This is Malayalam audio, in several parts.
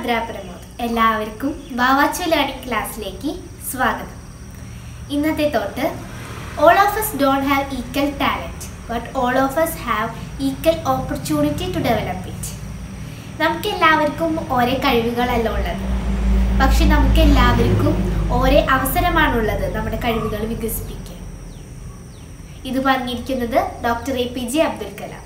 ഭദ്ര പ്രമോദ് എല്ലാവർക്കും വാവാച്ചു ലേണിംഗ് ക്ലാസ്സിലേക്ക് സ്വാഗതം ഇന്നത്തെ തൊട്ട് all of us don't have equal talent but all of us have equal opportunity to develop it നമുക്ക് എല്ലാവർക്കും ഓരോ കഴിവുകളല്ല ഉള്ളത് പക്ഷെ നമുക്ക് എല്ലാവർക്കും ഓരോ അവസരമാണുള്ളത് നമ്മുടെ കഴിവുകൾ വികസിപ്പിക്കാൻ ഇത് പറഞ്ഞിരിക്കുന്നത് doctor A P J Abdul Kalam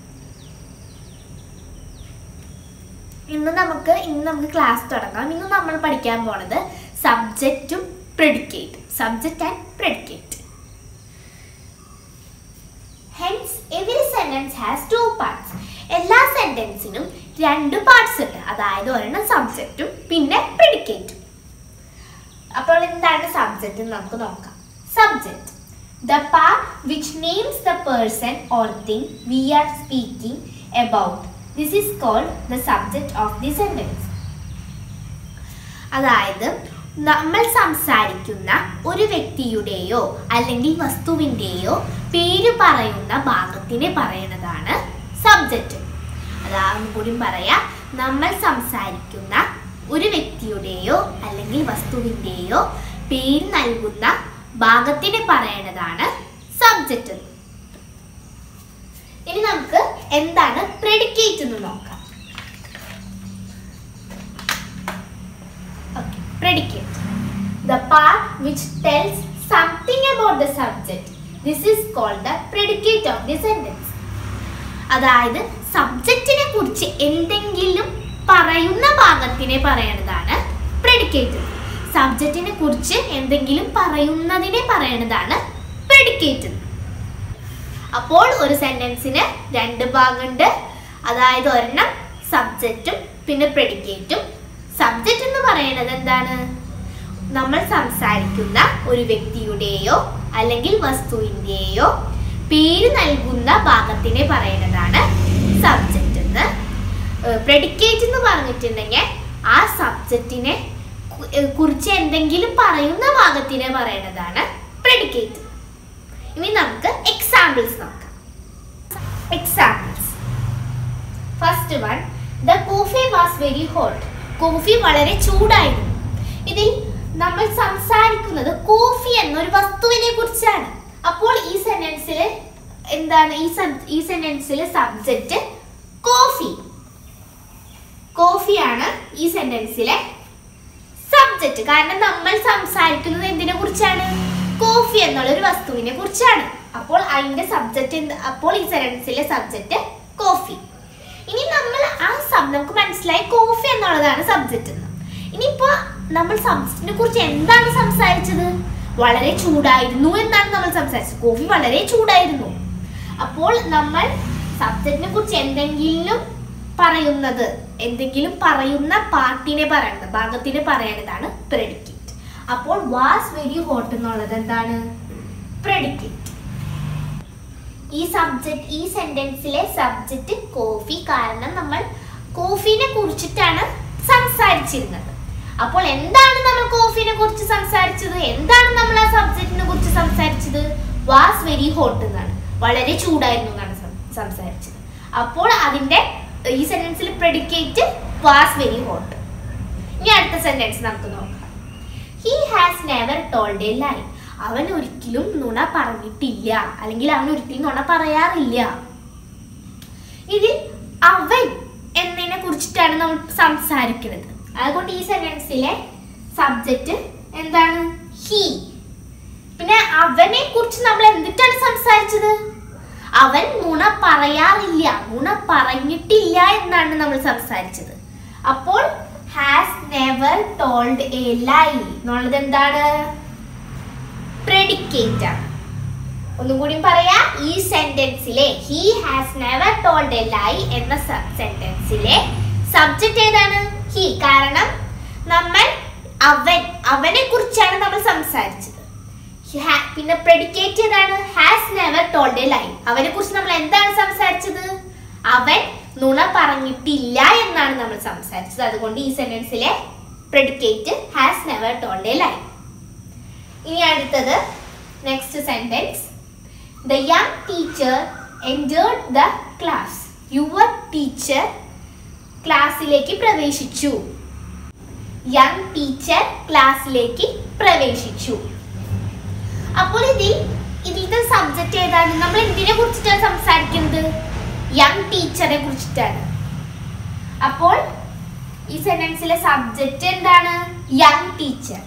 ഇന്ന് നമുക്ക് ഇന്ന് നമുക്ക് ക്ലാസ് തുടങ്ങാം ഇന്ന് നമ്മൾ പഠിക്കാൻ പോണത് സബ്ജക്റ്റും പ്രെഡിക്കേറ്റും subject and predicate hence every sentence has two parts എല്ലാ സെന്റൻസിനും രണ്ട് പാർട്സ് ഉണ്ട് അതായത് ഒരെണ്ണം സബ്ജക്റ്റും പിന്നെ പ്രെഡിക്കേറ്റും അപ്പോൾ എന്താണ് സബ്ജക്റ്റ് എന്ന് നമുക്ക് നോക്കാം subject the part which names the person or thing we are speaking about this is called the subject of the sentence അതായത് നമ്മൾ സംസാരിക്കുന്ന ഒരു വ്യക്തിയുടെയോ അല്ലെങ്കിൽ വസ്തുവിൻ്റെയോ പേര് പറയുന്ന ഭാഗത്തിനെ പറയുന്നതാണ് സബ്ജക്റ്റ് അതാകും കൂടി പറയാം നമ്മൾ സംസാരിക്കുന്ന ഒരു വ്യക്തിയുടെയോ അല്ലെങ്കിൽ വസ്തുവിൻ്റെയോ പേര് നൽകുന്ന ഭാഗത്തിനെ പറയുന്നതാണ് സബ്ജക്റ്റ് ഇനി നമുക്ക് എന്താണ് പ്രെഡിക്കേറ്റ് എന്ന് നോക്കാം Okay, predicate. The part which tells something about the subject. This is called the predicate of the sentence. അതായത് സബ്ജക്റ്റിനെ കുറിച്ച് എന്തെങ്കിലും പറയുന്ന ഭാഗത്തിനെ പറയണതാണ് പ്രെഡിക്കേറ്റ് സബ്ജക്റ്റിനെ കുറിച്ച് എന്തെങ്കിലും പറയുന്നതിനെ പറയണതാണ് പ്രെഡിക്കേറ്റ് അപ്പോൾ ഒരു സെന്റൻസിന് രണ്ട് ഭാഗമുണ്ട് അതായത് ഒരെണ്ണം സബ്ജക്റ്റും പിന്നെ പ്രെഡിക്കേറ്റും സബ്ജക്റ്റ് എന്ന് പറയുന്നത് എന്താണ് നമ്മൾ സംസാരിക്കുന്ന ഒരു വ്യക്തിയുടെയോ അല്ലെങ്കിൽ വസ്തുവിൻ്റെയോ പേര് നൽകുന്ന ഭാഗത്തിനെ പറയുന്നതാണ് സബ്ജക്റ്റ് എന്ന് പ്രെഡിക്കേറ്റ് എന്ന് പറഞ്ഞിട്ടുണ്ടെങ്കിൽ ആ സബ്ജക്റ്റിനെ കു- ഏർ കുറിച്ച് എന്തെങ്കിലും പറയുന്ന ഭാഗത്തിനെ പറയുന്നതാണ് പ്രെഡിക്കേറ്റ് ഇനി നമുക്ക് എക്സാമ്പിൾസ് നോക്കാം examples first one the coffee was very hot coffee വളരെ ചൂടായിരുന്നു ഇതിൽ നമ്മൾ സംസാരിക്കുന്നത് കോഫി എന്നൊരു വസ്തുവിനെ കുറിച്ചാണ് അപ്പോൾ ഈ സെന്റൻസിൽ എന്താണ് ഈ sub- ഈ സെന്റൻസിൽ സബ്ജക്റ്റ് കോഫി കോഫിയാണ് ഈ സെന്റൻസിലെ സബ്ജക്റ്റ് കാരണം നമ്മൾ സംസാരിക്കുന്നത് എന്തിനെ കുറിച്ചാണ് കോഫി എന്നുള്ള ഒരു വസ്തുവിനെ കുറിച്ചാണ് അപ്പോൾ അതിന്റെ സബ്ജക്റ്റ് എന്ത് അപ്പോൾ ഈ സെന്റൻസിലെ സബ്ജക്റ്റ് കോഫി ഇനി നമ്മൾ ആ സബ് നമുക്ക് മനസ്സിലായി കോഫി എന്നുള്ളതാണ് സബ്ജക്റ്റ് എന്ന് ഇനിയിപ്പോ നമ്മൾ സബ്ജക്റ്റിനെ കുറിച്ച് എന്താണ് സംസാരിച്ചത് വളരെ ചൂടായിരുന്നു എന്നാണ് നമ്മൾ സംസാരിച്ചത് കോഫി വളരെ ചൂടായിരുന്നു അപ്പോൾ നമ്മൾ സബ്ജക്റ്റിനെ കുറിച്ച് എന്തെങ്കിലും പറയുന്നത് എന്തെങ്കിലും പറയുന്ന പാർട്ടിനെ പറയുന്നത് ഭാഗത്തിനെ പറയുന്നതാണ് പ്രെഡിക്കേറ്റ് അപ്പോൾ വാസ് വെരി ഹോട്ട് എന്നുള്ളത് എന്താണ് പ്രെഡിക്കേറ്റ് ഈ സബ്ജക്റ്റ് ഈ സെന്റൻസിലെ സബ്ജക്റ്റ് കോഫി കാരണം നമ്മൾ കോഫിനെ കുറിച്ചിട്ടാണ് സംസാരിച്ചിരുന്നത് അപ്പോൾ എന്താണ് നമ്മൾ കോഫിനെ കുറിച്ച് സംസാരിച്ചത് എന്താണ് നമ്മൾ ആ സബ്ജക്റ്റിനെ കുറിച്ച് സംസാരിച്ചത് വാസ് വെരി ഹോട്ട് എന്നാണ് വളരെ ചൂടായിരുന്നു എന്നാണ് സം- സംസാരിച്ചത് അപ്പോൾ അതിന്റെ ഈ സെന്റൻസിൽ പ്രെഡിക്കേറ്റ് വാസ് വെരി ഹോട്ട് ഇനി അടുത്ത സെന്റൻസ് നമുക്ക് നോക്കാം he has never told a lie അവൻ ഒരിക്കലും നുണ പറഞ്ഞിട്ടില്ല അല്ലെങ്കിൽ അവൻ ഒരിക്കലും നുണ പറയാറില്ല ഇതിൽ അവൻ എന്നതിനെ കുറിച്ചിട്ടാണ് നമ്മൾ സംസാരിക്കുന്നത് അതുകൊണ്ട് ഈ സെന്റൻസിലെ സബ്ജക്റ്റ് എന്താണ് ഹി പിന്നെ അവനെ കുറിച്ച് നമ്മൾ എന്തിട്ടാണ് സംസാരിച്ചത് അവൻ നുണ പറയാറില്ല നുണ പറഞ്ഞിട്ടില്ല എന്നാണ് നമ്മൾ സംസാരിച്ചത് അപ്പോൾ has never told a lie എന്നുള്ളത് എന്താണ് പ്രെഡിക്കേറ്റ് ആണ് ഒന്നും കൂടി പറയാ ഈ സെന്റൻസിലെ he has never told a lie എന്ന സെന്റൻസിലെ സബ്ജക്റ്റ് ഏതാണ് ഹി കാരണം നമ്മൾ അവൻ അവനെ കുറിച്ചാണ് നമ്മൾ സംസാരിച്ചത് Ha- പിന്നെ പ്രെഡിക്കേറ്റ് ഏതാണ് has never told a lie അവനെ കുറിച്ച് നമ്മൾ എന്താണ് സംസാരിച്ചത് അവൻ നുണ പറഞ്ഞിട്ടില്ല എന്നാണ് നമ്മൾ സംസാരിച്ചത് അതുകൊണ്ട് ഈ സെന്റൻസിലെ predicate has never told a lie ഇനി അടുത്തത് next sentence the young teacher entered the class യുവർ ടീച്ചർ ക്ലാസ്സിലേക്ക് പ്രവേശിച്ചു യങ് ടീച്ചർ ക്ലാസ്സിലേക്ക് പ്രവേശിച്ചു അപ്പോൾ ഇതിൽ ഇതിലത്തെ സബ്ജക്റ്റ് ഏതാണ് നമ്മൾ എന്തിനെ കുറിച്ചിട്ടാണ് സംസാരിക്കുന്നത് യങ് ടീച്ചറെ കുറിച്ചിട്ടാണ് അപ്പോൾ ഈ സെന്റൻസിലെ സബ്ജക്റ്റ് എന്താണ് യങ് ടീച്ചർ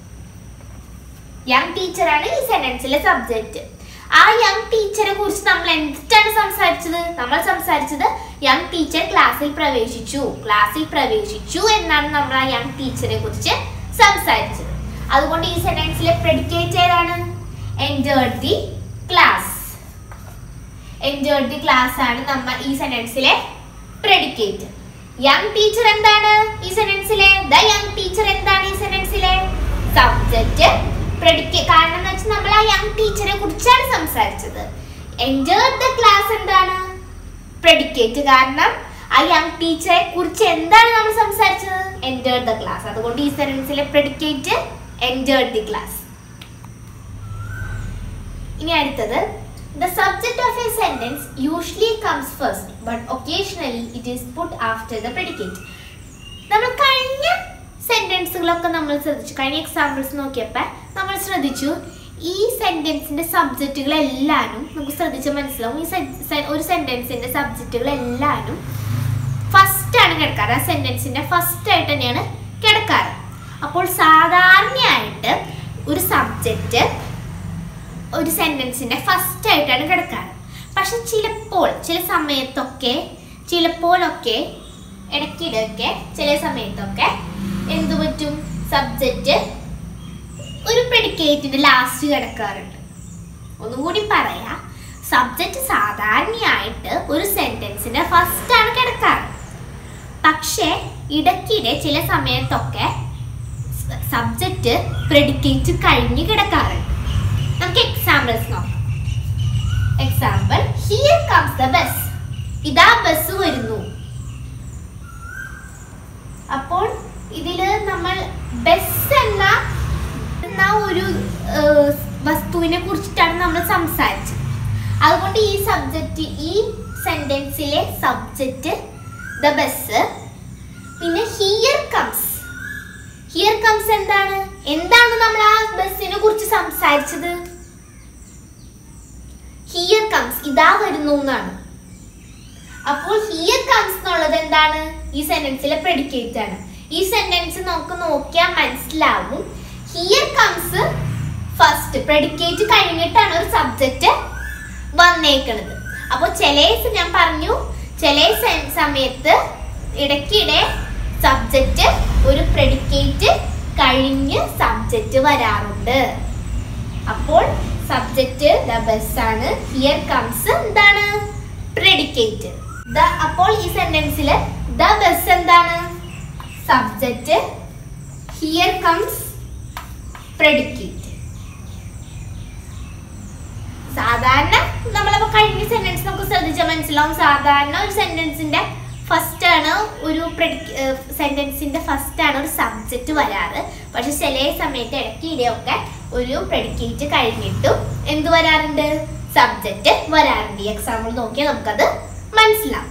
യങ് ടീച്ചറാണ് ഈ സെന്റൻസിലെ സബ്ജക്റ്റ് ആ യങ് ടീച്ചറെ കുറിച്ച് നമ്മൾ എന്തിട്ടാണ് സംസാരിച്ചത് നമ്മൾ സംസാരിച്ചത് യങ് ടീച്ചർ ക്ലാസ്സിൽ പ്രവേശിച്ചു ക്ലാസ്സിൽ പ്രവേശിച്ചു എന്നാണ് നമ്മൾ ആ യങ് ടീച്ചറെ കുറിച്ച് സംസാരിച്ചത് അതുകൊണ്ട് ഈ സെന്റൻസിലെ പ്രെഡിക്കേറ്റ് ഏതാണ് entered the class enjoy the class ആണ് നമ്മൾ ഈ സെന്റൻസിലെ പ്രെഡിക്കേറ്റ് യങ് ടീച്ചർ എന്താണ് ഈ സെന്റൻസിലെ ദ യങ് ടീച്ചർ എന്താണ് ഈ സെന്റൻസിലെ സബ്ജക്റ്റ് പ്രെഡിക്കേറ്റ് കാരണം എന്ന് വെച്ചാൽ നമ്മൾ ആ യങ് ടീച്ചറെ കുറിച്ചാണ് സംസാരിച്ചത് എൻജോയ് ദ ക്ലാസ് എന്താണ് പ്രെഡിക്കേറ്റ് കാരണം ആ യങ് ടീച്ചറെ കുറിച്ച് എന്താണ് നമ്മൾ സംസാരിച്ചത് എൻജോയ് ദ ക്ലാസ് അതുകൊണ്ട് ഈ സെന്റൻസിലെ പ്രെഡിക്കേറ്റ് എൻജോയ് ദി ക്ലാസ് ഇനി അടുത്തത് The subject of a sentence usually comes first, but occasionally it is put after the predicate. നമ്മൾ കഴിഞ്ഞ സെന്റൻസുകളൊക്കെ നമ്മൾ ശ്രദ്ധിച്ചു കഴിഞ്ഞ എക്സാമ്പിൾസ് നോക്കിയപ്പോൾ നമ്മൾ ശ്രദ്ധിച്ചു ഈ സെന്റൻസിന്റെ സബ്ജക്റ്റുകൾ എല്ലാവരും നമുക്ക് ശ്രദ്ധിച്ച് മനസ്സിലാവും ഈ se- se- ഒരു സെന്റൻസിന്റെ സബ്ജക്റ്റുകൾ എല്ലാവരും ഫസ്റ്റ് ആണ് കിടക്കാറ് ആ സെന്റൻസിന്റെ ഫസ്റ്റ് ആയിട്ട് തന്നെയാണ് കിടക്കാറ് അപ്പോൾ സാധാരണയായിട്ട് ഒരു സബ്ജക്റ്റ് ഒരു സെന്റൻസിന്റെ ഫസ്റ്റ് ആയിട്ടാണ് കിടക്കാറ് പക്ഷെ ചിലപ്പോൾ ചില സമയത്തൊക്കെ ചിലപ്പോഴൊക്കെ ഇടയ്ക്കിടയൊക്കെ ചില സമയത്തൊക്കെ എന്തു പറ്റും സബ്ജക്റ്റ് ഒരു പ്രെഡിക്കേറ്റിന്റെ ലാസ്റ്റ് കിടക്കാറുണ്ട് ഒന്നുകൂടി പറയാ സബ്ജക്റ്റ് സാധാരണയായിട്ട് ഒരു സെന്റൻസിന്റെ ഫസ്റ്റ് ആണ് കിടക്കാറ് പക്ഷേ ഇടയ്ക്കിടെ ചില സമയത്തൊക്കെ സബ്ജക്റ്റ് പ്രെഡിക്കേറ്റ് കഴിഞ്ഞ് കിടക്കാറുണ്ട് നമുക്ക് എക്സാമ്പിൾസ് നോക്കാം example here comes the bus ഇതാ ബസ് വരുന്നു അപ്പോൾ ഇതില് നമ്മൾ ബസ് എന്ന എന്ന ഒരു ഏർ, വസ്തുവിനെ കുറിച്ചിട്ടാണ് നമ്മൾ സംസാരിച്ചത് അതുകൊണ്ട് ഈ സബ്ജക്റ്റ് ഈ സെന്റൻസിലെ സബ്ജക്റ്റ് ദ ബസ് പിന്നെ ഹിയർ കംസ് ഹിയർ കംസ് എന്താണ് എന്താണ് നമ്മൾ ആ ബസ്സിനെ കുറിച്ച് സംസാരിച്ചത് ഹിയർ കംസ് ഇതാ വരുന്നു എന്നാണ് അപ്പോൾ ഹിയർ കംസ് എന്നുള്ളത് എന്താണ് ഈ സെന്റൻസിലെ പ്രെഡിക്കേറ്റ് ആണ് ഈ സെന്റൻസ് നമുക്ക് നോക്കിയാൽ മനസ്സിലാവും ഹിയർ കംസ് ഫസ്റ്റ് പ്രെഡിക്കേറ്റ് കഴിഞ്ഞിട്ടാണ് ഒരു സബ്ജക്റ്റ് വന്നേക്കണത് അപ്പോൾ ചില ഞാൻ പറഞ്ഞു ചില സെ- സമയത്ത് ഇടയ്ക്കിടെ സബ്ജക്റ്റ് ഒരു പ്രെഡിക്കേറ്റ് കഴിഞ്ഞ് സബ്ജക്റ്റ് വരാറുണ്ട് അപ്പോൾ സബ്ജക്റ്റ് ദ ബസ് ആണ് ഹിയർ കംസ് എന്താണ് പ്രെഡിക്കേറ്റ് ദ അപ്പോൾ ഈ സെന്റൻസിൽ ദ ബസ് എന്താണ് സബ്ജക്റ്റ് ഹിയർ കംസ് പ്രെഡിക്കേറ്റ് സാധാരണ നമ്മളപ്പോ കഴിഞ്ഞ സെന്റൻസ് നമുക്ക് ശ്രദ്ധിച്ചാൽ മനസ്സിലാവും സാധാരണ ഒരു സെന്റൻസിന്റെ ഫസ്റ്റ് ആണ് ഒരു സെന്റൻസിന്റെ ഫസ്റ്റ് ആണ് ഒരു സബ്ജക്റ്റ് വരാറ് പക്ഷെ ചില സമയത്ത് ഇടയ്ക്ക് ഇടയൊക്കെ ഒരു പ്രെഡിക്കേറ്റ് കഴിഞ്ഞിട്ടും എന്ത് വരാറുണ്ട് സബ്ജക്റ്റ് വരാറുണ്ട് ഈ എക്സാമ്പിൾ നോക്കിയാൽ നമുക്കത് മനസ്സിലാവും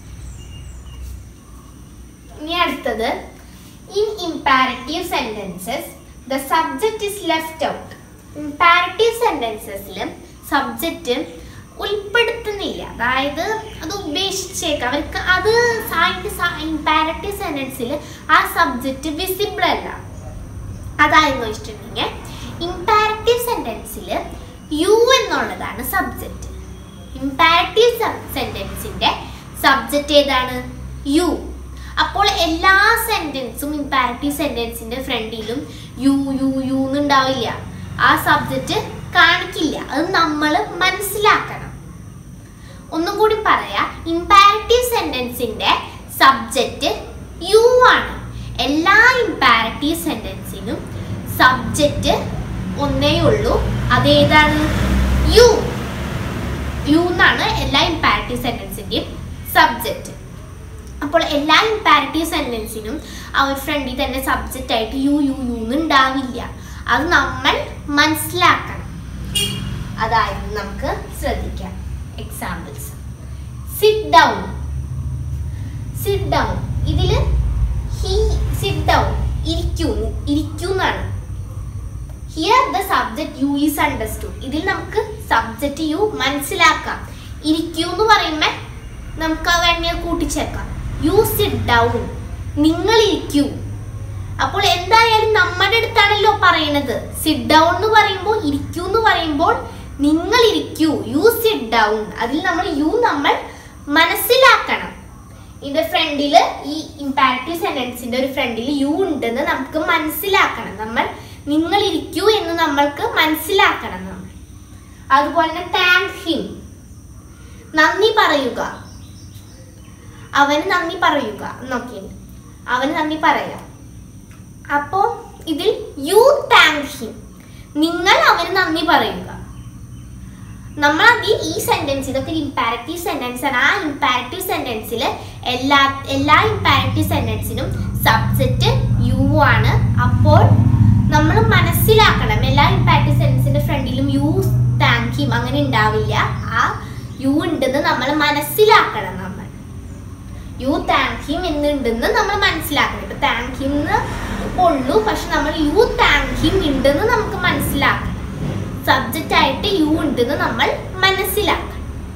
ഇനി അടുത്തത് in imperative sentences the subject is left out imperative സെന്റൻസസിൽ സബ്ജക്റ്റ് ഉൾപ്പെടുത്തുന്നില്ല അതായത് അത് ഉപേക്ഷിച്ചേക്കാം അവർക്ക് അത് ഇമ്പാരറ്റീവ് സെന്റൻസിൽ ആ സബ്ജക്റ്റ് വിസിബിൾ അല്ല അതായിരുന്നു വെച്ചിട്ടുണ്ടെങ്കിൽ ഇമ്പാരറ്റീവ് സെന്റൻസിൽ യു എന്നുള്ളതാണ് സബ്ജക്റ്റ് ഇമ്പാരറ്റീവ് സെന്റൻസിന്റെ സബ്ജക്റ്റ് ഏതാണ് യു അപ്പോൾ എല്ലാ സെന്റൻസും ഇമ്പാരറ്റീവ് സെന്റൻസിന്റെ ഫ്രണ്ടിലും യു യു യു എന്നുണ്ടാവില്ല ആ സബ്ജക്റ്റ് കാണിക്കില്ല അത് നമ്മൾ മനസ്സിലാക്കണം ഒന്നും കൂടി പറയാ ഇമ്പാരറ്റീവ് സെന്റൻസിന്റെ സബ്ജക്റ്റ് യു ആണ് എല്ലാ ഇമ്പാരറ്റീവ് സെന്റൻസിനും സബ്ജക്റ്റ് ഒന്നേ ഉള്ളൂ അതേതാണ് യു യു എന്നാണ് എല്ലാ ഇമ്പാരറ്റീവ് സെന്റൻസിന്റെയും സബ്ജക്റ്റ് അപ്പോൾ എല്ലാ ഇമ്പാരറ്റീവ് സെന്റൻസിനും അവർ ഫ്രണ്ടിൽ തന്നെ സബ്ജക്റ്റ് ആയിട്ട് യു യു യു ഉണ്ടാവില്ല അത് നമ്മൾ മനസ്സിലാക്കണം അതായത് നമുക്ക് ശ്രദ്ധിക്കാം examples sit down sit down ഇതില് ഹി സിറ്റ് ഡൗൺ ഇരിക്കൂ ഇരിക്കൂ എന്നാണ് here the subject you is understood ഇതിൽ നമുക്ക് സബ്ജക്റ്റ് യു മനസ്സിലാക്കാം ഇരിക്കൂ എന്ന് പറയുമ്പോ നമുക്ക് ആ വേണമെങ്കിൽ കൂട്ടിച്ചേർക്കാം യു സിറ്റ് ഡൗൺ നിങ്ങൾ ഇരിക്കൂ അപ്പോൾ എന്തായാലും നമ്മുടെ അടുത്താണല്ലോ പറയണത് സിറ്റ് ഡൗൺ എന്ന് പറയുമ്പോൾ ഇരിക്കൂ എന്ന് പറയുമ്പോൾ നിങ്ങൾ ഇരിക്കൂ യു സിറ്റ് ഡൗൺ അതിൽ നമ്മൾ യു നമ്മൾ മനസ്സിലാക്കണം ഇതിന്റെ ഫ്രണ്ടില് ഈ ഇമ്പാക്റ്റീവ് സെന്റൻസിന്റെ ഒരു ഫ്രണ്ടിൽ യു ഉണ്ടെന്ന് നമുക്ക് മനസ്സിലാക്കണം നമ്മൾ നിങ്ങൾ ഇരിക്കൂ എന്ന് നമ്മൾക്ക് മനസ്സിലാക്കണം നമ്മൾ അതുപോലെ തന്നെ താങ്ക് ഹിം നന്ദി പറയുക അവന് നന്ദി പറയുക നോക്കിയുണ്ട് അവന് നന്ദി പറയാം അപ്പോ ഇതിൽ യു താങ്ക് ഹിം നിങ്ങൾ അവന് നന്ദി പറയുക നമ്മൾ അതിൽ ഈ സെന്റൻസ് ഇതൊക്കെ ഇമ്പാരറ്റീവ് സെന്റൻസ് ആണ് ആ ഇമ്പാരറ്റീവ് സെന്റൻസിൽ എല്ലാ എല്ലാ ഇമ്പാരറ്റീവ് സെന്റൻസിനും സബ്ജക്റ്റ് യു ആണ് അപ്പോൾ നമ്മൾ മനസ്സിലാക്കണം എല്ലാ ഇമ്പാരറ്റീവ് സെന്റൻസിന്റെ ഫ്രണ്ടിലും യു താങ്ക് ഹിം അങ്ങനെ ഉണ്ടാവില്ല ആ യു ഉണ്ടെന്ന് നമ്മൾ മനസ്സിലാക്കണം നമ്മൾ യു താങ്ക് ഹിം എന്നുണ്ടെന്ന് നമ്മൾ മനസ്സിലാക്കണം ഇപ്പൊ താങ്ക് ഹിം എന്ന് ഉള്ളൂ പക്ഷെ നമ്മൾ യു താങ്ക് ഹിം ഉണ്ടെന്ന് നമുക്ക് മനസ്സിലാക്കണം സബ്ജക്റ്റ് ആയിട്ട് യു ഉണ്ടെന്ന് നമ്മൾ മനസ്സിലാക്കണം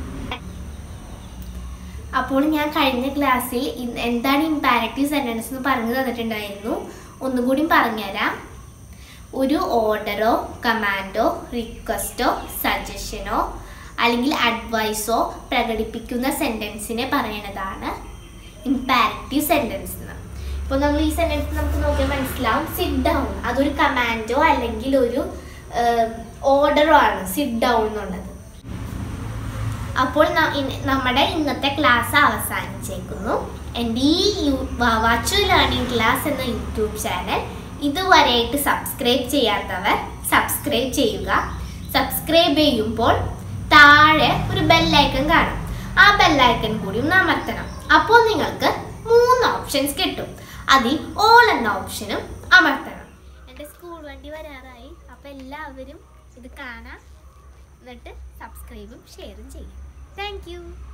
അപ്പോൾ ഞാൻ കഴിഞ്ഞ ക്ലാസ്സിൽ ഇ- എന്താണ് ഇമ്പാരറ്റീവ് സെന്റൻസ് എന്ന് പറഞ്ഞു തന്നിട്ടുണ്ടായിരുന്നു ഒന്നുകൂടി പറഞ്ഞുതരാം ഒരു ഓർഡറോ കമാൻഡോ റിക്വസ്റ്റോ സജഷനോ അല്ലെങ്കിൽ അഡ്വൈസോ പ്രകടിപ്പിക്കുന്ന സെന്റൻസിനെ പറയണതാണ് ഇമ്പാരറ്റീവ് സെന്റൻസ് എന്ന് ഇപ്പോൾ നമ്മൾ ഈ സെന്റൻസ് നമുക്ക് നോക്കിയാൽ മനസ്സിലാവും സിറ്റ് ഡൗൺ അതൊരു കമാൻഡോ അല്ലെങ്കിൽ ഒരു ഓർഡറോ ആണ് സിറ്റ് ഡൗൺ എന്നുള്ളത് അപ്പോൾ ന- ഇൻ- നമ്മുടെ ഇന്നത്തെ ക്ലാസ് അവസാനിച്ചേക്കുന്നു എൻ്റെ ഈ യു- വ- വാച്ചു ലേണിംഗ് ക്ലാസ് എന്ന യൂട്യൂബ് ചാനൽ ഇതുവരെയായിട്ട് സബ്സ്ക്രൈബ് ചെയ്യാത്തവർ സബ്സ്ക്രൈബ് ചെയ്യുക സബ്സ്ക്രൈബ് ചെയ്യുമ്പോൾ താഴെ ഒരു ബെല്ലൈക്കൺ കാണും ആ ബെല്ലൈക്കൺ കൂടി ഒന്ന് അമർത്തണം അപ്പോൾ നിങ്ങൾക്ക് മൂന്ന് ഓപ്ഷൻസ് കിട്ടും അതിൽ ഓൾ എന്ന ഓപ്ഷനും അമർത്തണം എൻ്റെ സ്കൂൾ വണ്ടി വരാറായി അപ്പോൾ എല്ലാവരും ഇത് കാണാം എന്നിട്ട് സബ്സ്ക്രൈബും ഷെയറും ചെയ്യും താങ്ക് യു